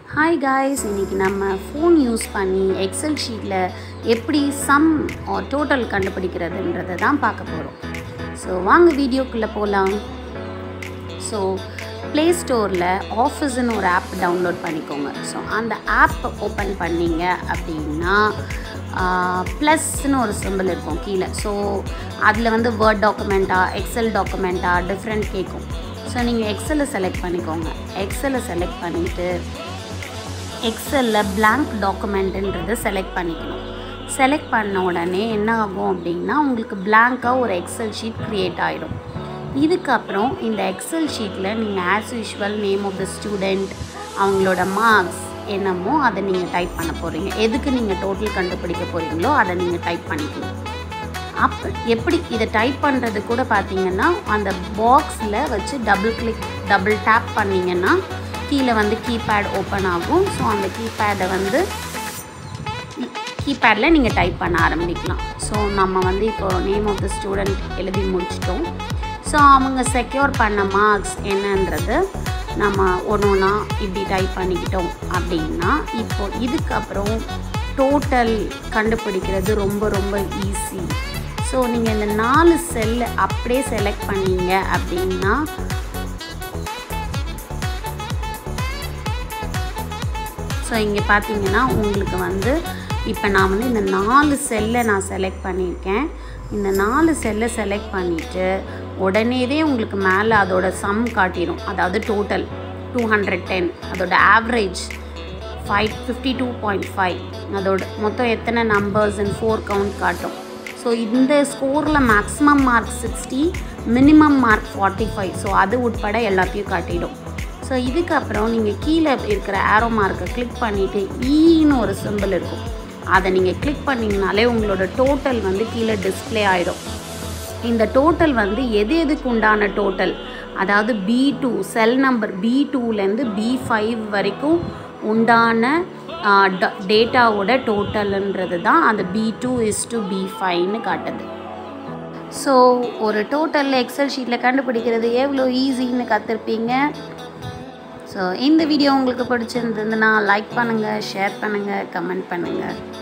hi guys இன்றைக்கி நம்ம phone use பண்ணி எக்ஸல் ஷீட்டில் எப்படி சம் டோட்டல் கண்டுபிடிக்கிறதுன்றதை தான் பார்க்க போகிறோம் ஸோ வாங்க வீடியோக்குள்ளே போகலாம் ஸோ ப்ளே ஸ்டோரில் ஆஃபீஸ்னு ஒரு ஆப் டவுன்லோட் பண்ணிக்கோங்க ஸோ அந்த ஆப் ஓப்பன் பண்ணீங்க அப்படின்னா ப்ளஸ்னு ஒரு சிம்பிள் இருக்கும் கீழே ஸோ அதில் வந்து வேர்ட் டாக்குமெண்ட்டா எக்ஸல் டாக்குமெண்ட்டா டிஃப்ரெண்ட் கேட்கும் ஸோ நீங்கள் எக்ஸலை செலக்ட் பண்ணிக்கோங்க எக்ஸலை செலக்ட் பண்ணிவிட்டு எக்ஸலில் blank டாக்குமெண்ட்டுன்றதை செலக்ட் பண்ணிக்கணும் செலக்ட் பண்ண உடனே என்ன ஆகும் அப்படின்னா உங்களுக்கு blank-ஆ ஒரு எக்ஸல் ஷீட் க்ரியேட் ஆகிடும் இதுக்கப்புறம் இந்த எக்ஸல் ஷீட்டில் நீங்கள் as usual name of the student அவங்களோட மார்க்ஸ் என்னமோ அதை நீங்கள் டைப் பண்ண போகிறீங்க எதுக்கு நீங்கள் டோட்டல் கண்டுபிடிக்க போகிறீங்களோ அதை நீங்கள் டைப் பண்ணிக்கணும் அப்போ எப்படி இதை டைப் பண்ணுறது கூட பார்த்தீங்கன்னா அந்த பாக்ஸில் வச்சு டபுள் கிளிக் டபுள் டேப் பண்ணிங்கன்னா கீழே வந்து கீபேட் ஓப்பன் ஆகும் ஸோ அந்த கீபேடை வந்து கீபேடில் நீங்கள் டைப் பண்ண ஆரம்பிக்கலாம் ஸோ நம்ம வந்து இப்போ நேம் ஆஃப் த ஸ்டூடெண்ட் எழுதி முடிச்சிட்டோம் ஸோ அவங்க செக்யூர் பண்ண மார்க்ஸ் என்னன்றது நம்ம ஒன்று ஒன்றா இப்படி டைப் பண்ணிக்கிட்டோம் அப்படின்னா இப்போ இதுக்கப்புறம் டோட்டல் கண்டுபிடிக்கிறது ரொம்ப ரொம்ப ஈஸி ஸோ நீங்கள் இந்த நாலு செல்லு அப்படியே செலக்ட் பண்ணீங்க அப்படின்னா ஸோ இங்கே பார்த்தீங்கன்னா உங்களுக்கு வந்து இப்போ நான் வந்து இந்த நாலு செல்லை நான் செலக்ட் பண்ணியிருக்கேன் இந்த நாலு செல்லை செலக்ட் பண்ணிவிட்டு உடனேவே உங்களுக்கு மேலே அதோட சம் காட்டிடும் அதாவது டோட்டல் டூ ஹண்ட்ரட் டென் அதோட average five fifty two point five அதோட மொத்தம் எத்தனை நம்பர்ஸ் அண்ட் ஃபோர் கவுண்ட் காட்டும் ஸோ இந்த ஸ்கோரில் maximum mark sixty minimum mark forty five so அது உட்பட எல்லாத்தையும் காட்டிடும் ஸோ இதுக்கப்புறம் நீங்கள் கீழே இருக்கிற ஆரோ மார்க்கை கிளிக் பண்ணிவிட்டு ஈன்னு ஒரு சிம்பிள் இருக்கும் அதை நீங்கள் கிளிக் பண்ணிங்கனாலே உங்களோட டோட்டல் வந்து கீழே டிஸ்பிளே ஆகிடும் இந்த டோட்டல் வந்து எது எதுக்கு உண்டான டோட்டல் அதாவது B two cell number B டூலேருந்து பி ஃபைவ் வரைக்கும் உண்டான டேட்டாவோட டோட்டல்ன்றது தான் அந்த B two is to B ஃபைவ்னு காட்டுது ஸோ ஒரு டோட்டலில் எக்ஸல் ஷீட்டில் கண்டுபிடிக்கிறது எவ்வளோ ஈஸின்னு கற்றுருப்பீங்க ஸோ இந்த வீடியோ உங்களுக்கு பிடிச்சிருந்ததுன்னா லைக் பண்ணுங்கள் ஷேர் பண்ணுங்கள் கமெண்ட் பண்ணுங்கள்